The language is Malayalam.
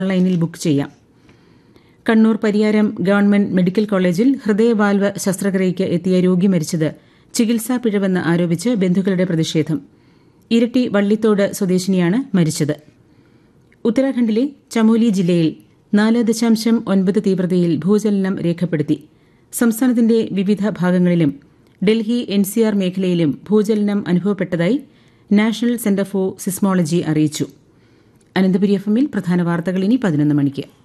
ഓൺലൈനിൽ ബുക്ക് ചെയ്യാം കണ്ണൂർ പരിയാരം ഗവൺമെന്റ് മെഡിക്കൽ കോളേജിൽ ഹൃദയവാൽവ് ശസ്ത്രക്രിയയ്ക്ക് എത്തിയ രോഗി മരിച്ചത് ചികിത്സാ പിഴവെന്ന് ആരോപിച്ച് ബന്ധുക്കളുടെ പ്രതിഷേധം ഇരട്ടി വള്ളിത്തോട് സ്വദേശിനിയാണ് മരിച്ചത് ഉത്തരാഖണ്ഡിലെ ചമോലി ജില്ലയിൽ നാല് ദശാംശം ഒൻപത് തീവ്രതയിൽ ഭൂചലനം രേഖപ്പെടുത്തി സംസ്ഥാനത്തിന്റെ വിവിധ ഭാഗങ്ങളിലും ഡൽഹി എൻസിആർ മേഖലയിലും ഭൂചലനം അനുഭവപ്പെട്ടതായി നാഷണൽ സെന്റർ ഫോർ സിസ്മോളജി അറിയിച്ചു അനന്തപുരി എഫ് എമ്മിൽ പ്രധാന വാർത്തകൾ ഇനി പതിനൊന്ന് മണിക്ക്